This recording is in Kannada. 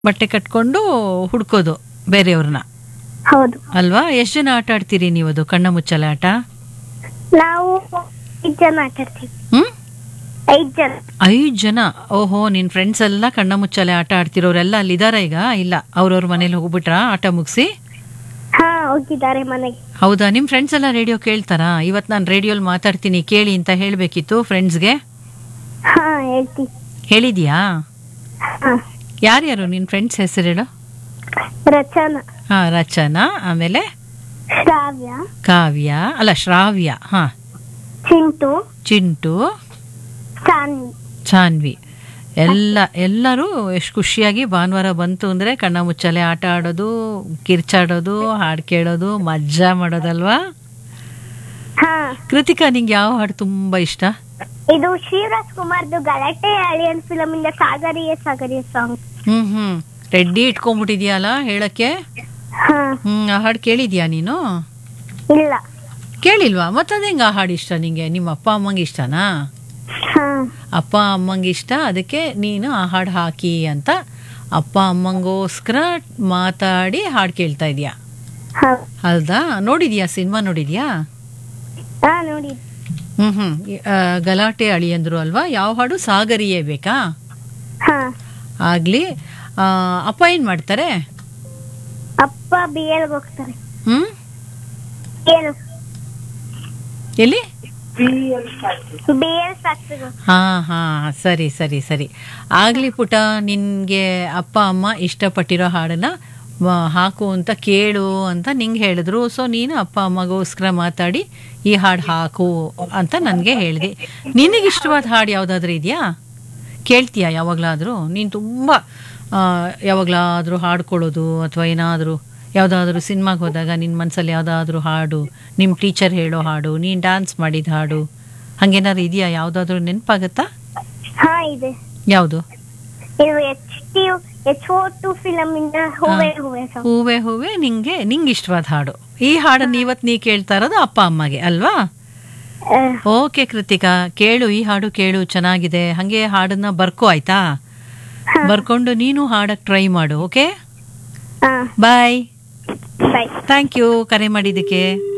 ಬಟ್ಟೆ ಕಟ್ಕೊಂಡು ಹುಡ್ಕೋದು ಬೇರೆಯವ್ರನ್ನ ಹೌದು ಅಲ್ವಾ ಎಷ್ಟು ಜನ ಆಟ ಆಡ್ತೀರಿ ನೀವು ಅದು ಕಣ್ಣ ಮುಚ್ಚಲೆ ಆಟ ನಾವು ಐದ್ ಜನ ಆಟ ಆಡ್ತೀವಿ ಹ್ಮ್ ಐದ್ ಜನ ಐದು ಜನ ಓಹೋ ನಿನ್ ಫ್ರೆಂಡ್ಸ್ ಎಲ್ಲ ಕಣ್ಣ ಮುಚ್ಚಲೆ ಆಟ ಆಡ್ತಿರೋರೆಲ್ಲ ಅಲ್ಲಿದಾರ ಈಗ ಇಲ್ಲ ಅವ್ರವ್ರ ಮನೇಲಿ ಹೋಗ್ಬಿಟ್ರಾ ಆಟ ಮುಗಿಸಿ ಹಾ ಹೋಗಿದ್ದಾರೆ ಮನೆಗೆ ಹೌದಾ ನಿಮ್ ಫ್ರೆಂಡ್ಸ್ ಎಲ್ಲ ರೇಡಿಯೋ ಕೇಳ್ತಾರಾ ಇವತ್ ನಾನು ರೇಡಿಯೋಲ್ ಮಾತಾಡ್ತೀನಿ ಕೇಳಿ ಅಂತ ಹೇಳ್ಬೇಕಿತ್ತು ಫ್ರೆಂಡ್ಸ್ಗೆ ಹಾ ಹೇಳ್ತೀವಿ ಹೇಳಿದ್ಯಾ ಹಾ ಯಾರ್ಯಾರು ನಿನ್ ಫ್ರೆಂಡ್ಸ್ ಹೆಸರು ಹೇಳು ರಚನಾ ಹಾ ರಚನಾ ಆಮೇಲೆ ಶ್ರಾವ್ಯ ಕಾವ್ಯ ಅಲ್ಲ ಶ್ರಾವ್ಯ ಹಾ ಚಿಂಟು ಚಿಂಟು ಸಾನ್ವಿ ಸಾನ್ವಿ ಎಲ್ಲ ಎಲ್ಲರೂ ಎಷ್ಟು ಖುಷಿಯಾಗಿ ಭಾನುವಾರ ಬಂತು ಅಂದರೆ ಕಣ್ಣ ಮುಚ್ಚಲೆ ಆಟ ಆಡೋದು ಕಿರ್ಚಾಡೋದು ಹಾಡು ಕೇಳೋದು ಮಜ್ಜಾ ಮಾಡೋದಲ್ವಾ ಹಾ ಕೃತಿಕಾ ನಿಂಗೆ ಯಾವ ಹಾಡು ತುಂಬ ಇಷ್ಟ ಇದು ಶಿವರಾಜ್ ಕುಮಾರ್ದು ಗಲಾಟೆ ಅಳಿಯನ್ ಫಿಲಮ್ ಇಂದ ಸಾಗರಿಯ ಸಾಗರಿಯ ಸಾಂಗ್ ಹ್ಞೂ ಹ್ಞೂ ರೆಡ್ಡಿ ಇಟ್ಕೊಂಡ್ಬಿಟ್ಟಿದ್ಯಲ್ಲ ಹೇಳಕ್ಕೆ ಹಾ ಹ್ಞೂ ಆ ಹಾಡು ಕೇಳಿದ್ಯಾ ನೀನು ಇಲ್ಲ ಕೇಳಿಲ್ವಾ ಮತ್ತದು ಹೆಂಗೆ ಆ ಹಾಡು ಇಷ್ಟ ನಿಂಗೆ ನಿಮ್ಮ ಅಪ್ಪ ಅಮ್ಮಂಗೆ ಇಷ್ಟನಾ ಹಾ ಅಪ್ಪ ಅಮ್ಮಂಗೆ ಇಷ್ಟ ಅದಕ್ಕೆ ನೀನು ಆ ಹಾಡು ಹಾಕಿ ಅಂತ ಅಪ್ಪ ಅಮ್ಮಂಗೋಸ್ಕರ ಮಾತಾಡಿ ಹಾಡು ಕೇಳ್ತಾ ಇದೀಯಾ ಹಾ ಹೌದಾ ನೋಡಿದ್ಯಾ ಸಿನಿಮಾ ನೋಡಿದ್ಯಾ ಹಾ ನೋಡಿ ಹ್ಮ್ ಹ್ಮ್ ಆ, ಗಲಾಟೆ ಅಳಿಯಂದ್ರು ಅಲ್ವಾ ಯಾವ ಹಾಡು ಸಾಗರಿಯೇ ಬೇಕಾ ಹಾ ಆಗ್ಲಿ ಆ, ಅಪ್ಪ ಏನ್ ಮಾಡ್ತಾರೆ ಅಪ್ಪ ಬಿ ಎಲ್ ಹೋಗ್ತಾರೆ ಹ್ಮ್ ಬಿ ಎಲ್ ಎಲ್ಲಿ ಬಿ ಎಲ್ ಫ್ಯಾಕ್ಟ್ರಿ ಹಾ ಹಾ ಸರಿ ಸರಿ ಸರಿ ಆಗ್ಲಿ ಪುಟ ನಿನ್ಗೆ ಅಪ್ಪ ಅಮ್ಮ ಇಷ್ಟಪಟ್ಟಿರೋ ಹಾಡನ್ನ ಮ- ಹಾಕು ಅಂತ ಕೇಳು ಅಂತ ನಿಂಗೆ ಹೇಳಿದ್ರು ಸೊ ನೀನು ಅಪ್ಪ ಅಮ್ಮಗೋಸ್ಕರ ಮಾತಾಡಿ ಈ ಹಾಡು ಹಾಕು ಅಂತ ನನಗೆ ಹೇಳಿದೆ ನಿನಗೆ ಇಷ್ಟವಾದ ಹಾಡು ಯಾವುದಾದ್ರೂ ಇದೆಯಾ ಕೇಳ್ತೀಯಾ ಯಾವಾಗಲಾದರೂ ನೀನು ತುಂಬ ಯಾವಾಗಲಾದರೂ ಹಾಡ್ಕೊಳ್ಳೋದು ಅಥವಾ ಏನಾದರೂ ಯಾವುದಾದ್ರೂ ಸಿನಿಮಾಗೆ ಹೋದಾಗ ನಿನ್ನ ಮನಸ್ಸಲ್ಲಿ ಯಾವುದಾದ್ರೂ ಹಾಡು ನಿಮ್ಮ ಟೀಚರ್ ಹೇಳೋ ಹಾಡು ನೀನು ಡ್ಯಾನ್ಸ್ ಮಾಡಿದ ಹಾಡು ಹಾಗೇನಾದ್ರು ಇದೆಯಾ ಯಾವುದಾದ್ರೂ ನೆನಪಾಗತ್ತಾ ಹಾ ಇದೆ ಯಾವುದು ಇದು H T H O two film ಇಂದ ಹೂವೆ ಹೂವೆ ಸಾಂಗ್ ಹೂವೆ ಹೂವೆ ನಿಂಗೆ ನಿಂಗೆ ಇಷ್ಟವಾದ ಹಾಡು ಈ ಹಾಡನ್ನು ಇವತ್ತು ನೀ ಕೇಳ್ತಾ ಇರೋದು ಅಪ್ಪ ಅಮ್ಮಗೆ ಅಲ್ವಾ ಓಕೆ ಕೃತಿಕಾ ಕೇಳು ಈ ಹಾಡು ಕೇಳು ಚೆನ್ನಾಗಿದೆ ಹಾಗೆ ಹಾಡನ್ನ ಬರ್ಕೋ ಆಯ್ತಾ ಬರ್ಕೊಂಡು ನೀನು ಹಾಡಕ್ಕೆ ಟ್ರೈ ಮಾಡು ಓಕೆ ಹಾ ಬಾಯ್ ಬಾಯ್ ಥ್ಯಾಂಕ್ ಯು ಕರೆ ಮಾಡಿದ್ದಕ್ಕೆ